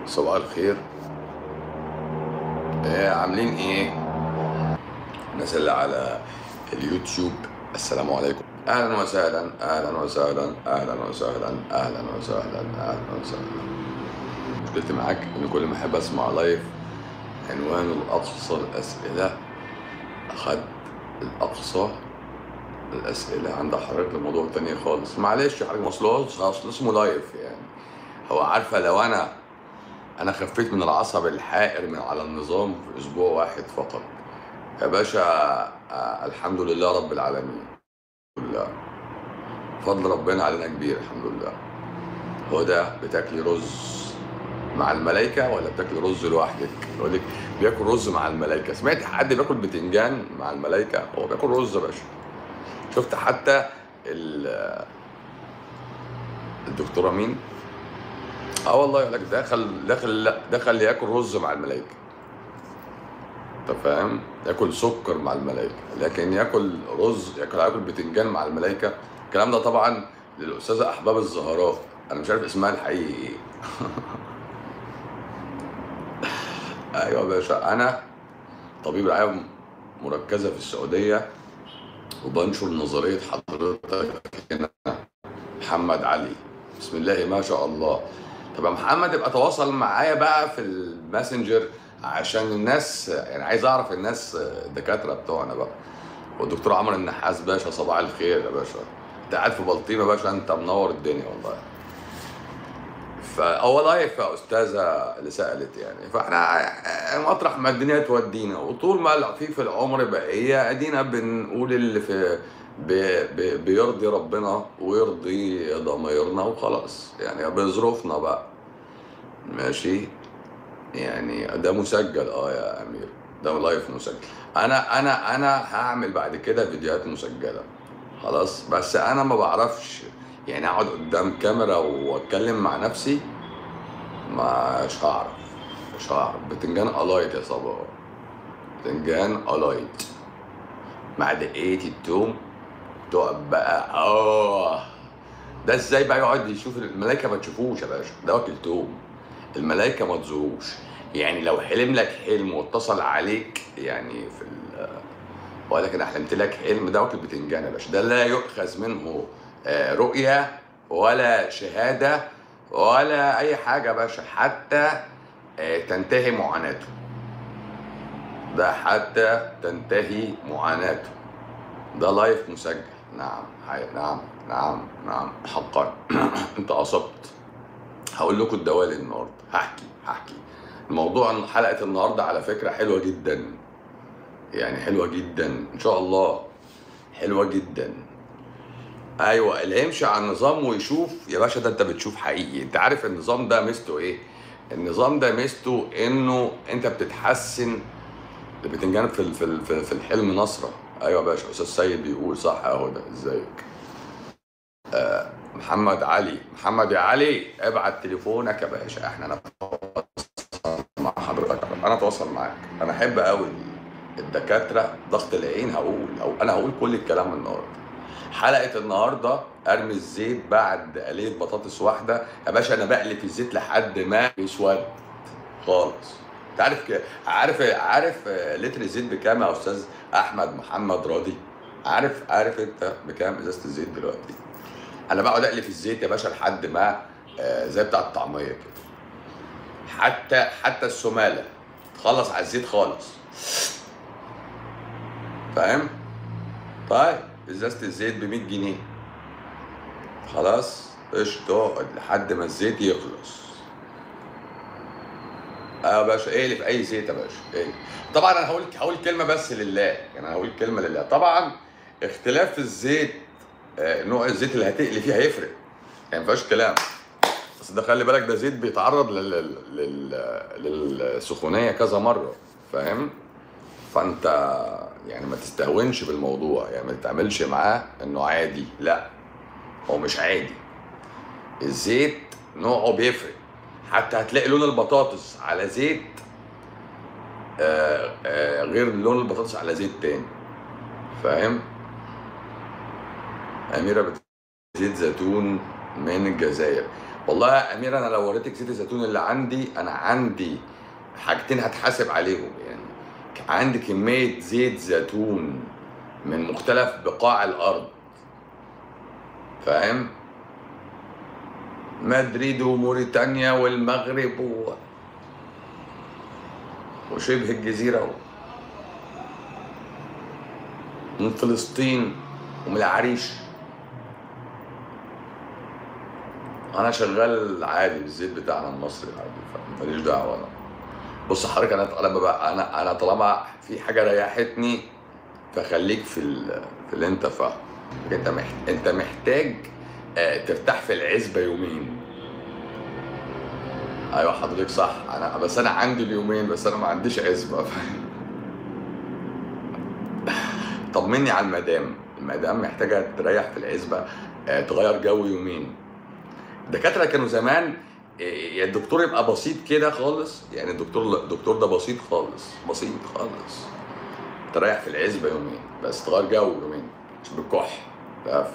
صباح الخير ايه عاملين ايه الناس اللي على اليوتيوب السلام عليكم اهلا وسهلا اهلا وسهلا اهلا وسهلا اهلا وسهلا اهلا وسهلا مشكلتي معاك ان كل ما احب اسمع لايف عنوانه الاقصى الاسئله اخد الاقصى الاسئله عند حضرتك لموضوع تاني خالص معلش يا حضرتك اصل هو- اصل اسمه لايف يعني هو عارفه لو انا انا خفيت من العصب الحائر من على النظام في اسبوع واحد فقط يا باشا آه، الحمد لله رب العالمين الحمد لله فضل ربنا علينا كبير الحمد لله هو ده بتاكلي رز مع الملائكه ولا بتاكلي رز لوحدك يقول لك بياكل رز مع الملائكه سمعت حد بياكل بتنجان مع الملائكه هو بياكل رز يا باشا شفت حتى ال- الدكتوره مين اه والله يقول لك دخل دخل دخل ياكل رز مع الملائكه انت فاهم ياكل سكر مع الملائكه لكن ياكل رز ياكل ياكل بتنجان مع الملائكه الكلام ده طبعا للاستاذه احباب الزهراء انا مش عارف اسمها الحقيقي ايه ايوه يا باشا انا طبيب رعايه مركزه في السعوديه وبنشر نظريه حضرتك هنا محمد علي بسم الله ما شاء الله طب يا محمد ابقى تواصل معايا بقى في الماسنجر عشان الناس يعني عايز اعرف الناس الدكاتره بتوعنا بقى والدكتور عمرو النحاس باشا صباح الخير يا باشا انت قاعد في بلطيم يا باشا انت منور الدنيا والله فهو لايف يا استاذه اللي سالت يعني فاحنا مطرح ما الدنيا تودينا وطول ما في في العمر بقيه ادينا بنقول اللي في بي بي بيرضي ربنا ويرضي ضميرنا وخلاص يعني بظروفنا بقى ماشي يعني ده مسجل اه يا امير ده لايف مسجل انا انا انا هعمل بعد كده فيديوهات مسجله خلاص بس انا ما بعرفش يعني اقعد قدام كاميرا واتكلم مع نفسي مش هعرف مش هعرف بتنجان الايت يا صبا بتنجان الايت مع دقيقة التوم تقعد بقى اه ده ازاي بقى يقعد يشوف الملايكه ما تشوفوش يا باشا ده واكل توم الملايكه ما تزوروش يعني لو حلم لك حلم واتصل عليك يعني في ال وقال لك انا حلمت لك حلم ده واكل بتنجان يا باشا ده لا يؤخذ منه آه، رؤيه ولا شهاده ولا اي حاجه يا باشا حتى آه، تنتهي معاناته ده حتى تنتهي معاناته ده لايف مسجل نعم حي... نعم نعم نعم حقا انت اصبت هقول لكم الدوال النهارده هحكي هحكي الموضوع حلقه النهارده على فكره حلوه جدا يعني حلوه جدا ان شاء الله حلوه جدا ايوه اللي يمشي على النظام ويشوف يا باشا ده انت بتشوف حقيقي انت عارف النظام ده ميزته ايه النظام ده ميزته انه انت بتتحسن البتنجان في ال- في ال- في في الحلم نصره ايوه يا باشا استاذ سيد بيقول صح يا هدى ازيك آه محمد علي محمد يا علي ابعت تليفونك يا باشا احنا نتواصل مع حضرتك انا اتواصل معاك انا احب قوي الدكاتره ضغط العين هقول او انا هقول كل الكلام النهارده حلقه النهارده ارمي الزيت بعد قليه بطاطس واحده يا باشا انا بقلي في الزيت لحد ما يسود خالص انت عارف ك... عارف عارف آه، لتر الزيت بكام يا استاذ احمد محمد راضي عارف عارف انت بكام ازازه الزيت دلوقتي انا بقعد اقلي في الزيت يا باشا لحد ما آه، زي بتاع الطعميه كده حتى حتى السماله تخلص على الزيت خالص فاهم طيب ازازه الزيت ب 100 جنيه خلاص قشطه اقعد لحد ما الزيت يخلص اه يا باشا اقلي في اي زيت يا باشا اقلي طبعا انا هقول هقول كلمه بس لله يعني انا هقول كلمه لله طبعا اختلاف في الزيت آه، نوع الزيت اللي هتقلي فيه هيفرق يعني ما فيهاش كلام بس ده خلي بالك ده زيت بيتعرض لل... لل... للسخونيه كذا مره فاهم فانت يعني ما تستهونش بالموضوع يعني ما تعملش معاه انه عادي لا هو مش عادي الزيت نوعه بيفرق حتى هتلاقي لون البطاطس على زيت آه آه غير لون البطاطس على زيت تاني فاهم أميرة بت- زيت زيتون من الجزائر والله يا امير انا لو وريتك زيت الزيتون اللي عندي انا عندي حاجتين هتحاسب عليهم يعني عندي كميه زيت زيتون من مختلف بقاع الارض فاهم مدريد وموريتانيا والمغرب و... وشبه الجزيرة و... من فلسطين ومن العريش انا شغال عادي بالزيت بتاعنا المصري العادي ماليش دعوه انا بص حضرتك انا لما بقى انا انا طالما في حاجه ريحتني فخليك في ال... في اللي انت فاهمه انت محتاج انت محتاج آه، ترتاح في العزبه يومين ايوه حضرتك صح انا بس انا عندي اليومين بس انا ما عنديش عزبه فاهم طمني على المدام المدام محتاجه تريح في العزبه آه، تغير جو يومين الدكاتره كانوا زمان آه، يا الدكتور يبقى بسيط كده خالص يعني الدكتور الدكتور ده بسيط خالص بسيط خالص تريح في العزبه يومين بس تغير جو يومين مش بالكح ف-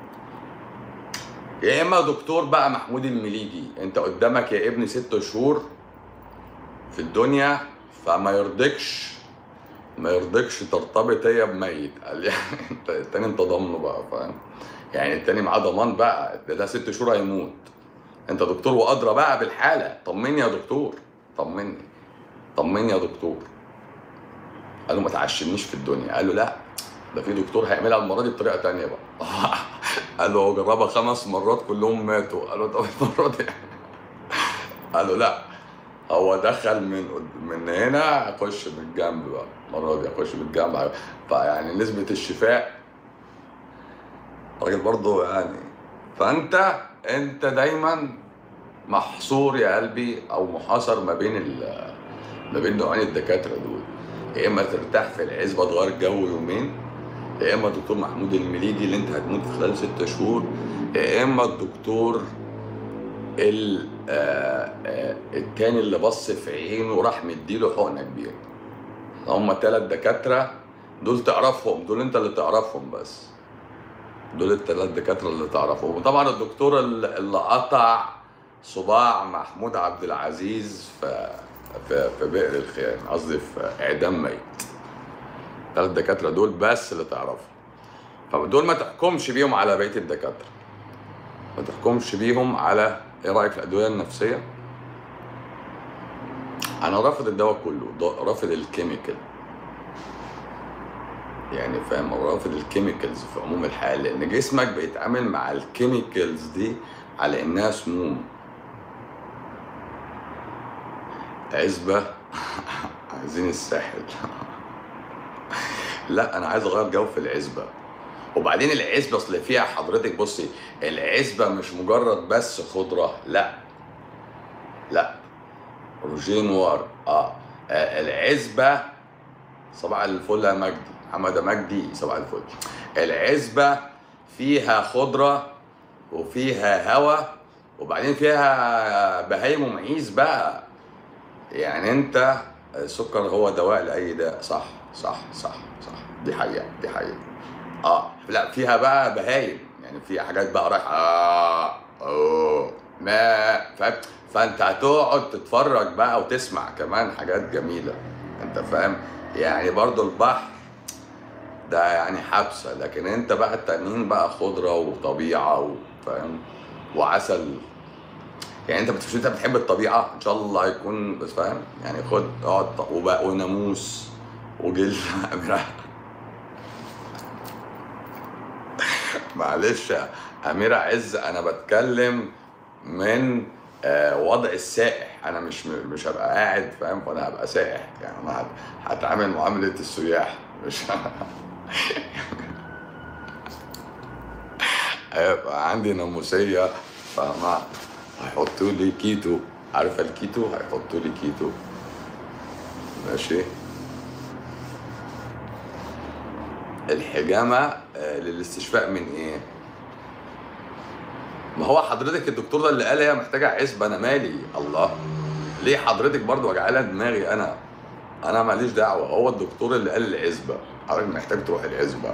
يا اما دكتور بقى محمود المليجي انت قدامك يا ابني ست شهور في الدنيا فما يرضكش ما يرضكش ترتبط هي بميت قال يعني انت التاني انت ضامنه بقى فاهم يعني التاني معاه ضمان بقى ده, ده ست شهور هيموت انت دكتور وادرى بقى بالحاله طمني يا دكتور طمني طمني يا دكتور قال له ما تعشمنيش في الدنيا قال له لا ده في دكتور هيعملها المره دي بطريقه تانية بقى قال له هو جربها خمس مرات كلهم ماتوا قال له طب المره دي قال له لا هو دخل من قد- من هنا اخش من الجنب بقى المره دي اخش من الجنب فيعني نسبه الشفاء راجل برضه يعني فانت انت دايما محصور يا قلبي او محاصر ما بين ال ما بين نوعين الدكاتره دول يا اما ترتاح في العزبه تغير جو يومين يا اما الدكتور محمود المليجي اللي انت هتموت في خلال ست شهور يا اما الدكتور ال آه آه التاني اللي بص في عينه وراح مديله حقنه كبيره هم ثلاث دكاتره دول تعرفهم دول انت اللي تعرفهم بس دول الثلاث دكاتره اللي تعرفهم وطبعا الدكتور اللي اللي قطع صباع محمود عبد العزيز في في, في بئر الخيام قصدي في اعدام ميت ثلاث دكاتره دول بس اللي تعرفهم فدول ما تحكمش بيهم على بقيه الدكاتره ما تحكمش بيهم على ايه رايك في الادويه النفسيه انا رافض الدواء كله ض- رافض الكيميكال يعني فاهم رافض الكيميكالز في عموم الحال لان جسمك بيتعامل مع الكيميكالز دي على انها سموم عزبه عايزين الساحل لا انا عايز اغير جو في العزبه وبعدين العزبه اصل فيها حضرتك بصي العزبه مش مجرد بس خضره لا لا روجيه نوار اه آه، العزبه صباح الفل يا مجدي حماده مجدي صباح الفل العزبه فيها خضره وفيها هواء وبعدين فيها بهايم ومعيز بقى يعني انت السكر هو دواء لاي داء صح صح صح صح دي حقيقه دي حقيقه اه لا فيها بقى بهايم يعني فيها حاجات بقى رايحه اه اوه ما فاهم فانت هتقعد تتفرج بقى وتسمع كمان حاجات جميله انت فاهم يعني برضو البحر ده يعني حبسه لكن انت بقى التانيين بقى خضره وطبيعه وفاهم وعسل يعني انت بت- مش انت بتحب الطبيعه ان شاء الله هيكون بس فاهم يعني خد اقعد ط- وبقى وناموس وجل معلش يا أميرة عز أنا بتكلم من آه، وضع السائح أنا مش مش هبقى قاعد فاهم فأنا هبقى سائح يعني أنا هت- هتعامل معاملة السياح مش هيبقى عندي ناموسية فاهمة هيحطوا لي كيتو عارفة الكيتو هيحطوا لي كيتو ماشي الحجامة آه، للاستشفاء من ايه؟ ما هو حضرتك الدكتور ده اللي قال هي محتاجة عزبة انا مالي الله ليه حضرتك برضو وجعلها دماغي انا انا ماليش دعوة هو الدكتور اللي قال العزبة حضرتك محتاج تروح العزبة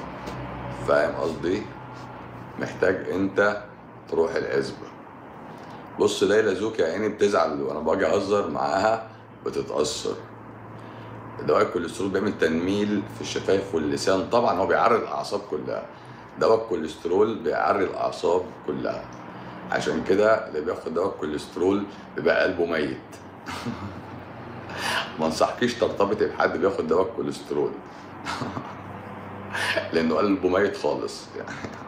فاهم قصدي؟ محتاج انت تروح العزبة بص ليلى زوك يا عيني بتزعل وانا باجي اهزر معاها بتتاثر دواء الكوليسترول بيعمل تنميل في الشفايف واللسان طبعا هو بيعري الاعصاب كلها دواء الكوليسترول بيعري الاعصاب كلها عشان كده اللي بياخد دواء الكوليسترول بيبقى قلبه ميت ما انصحكيش ترتبطي بحد بياخد دواء الكوليسترول لانه قلبه ميت خالص يعني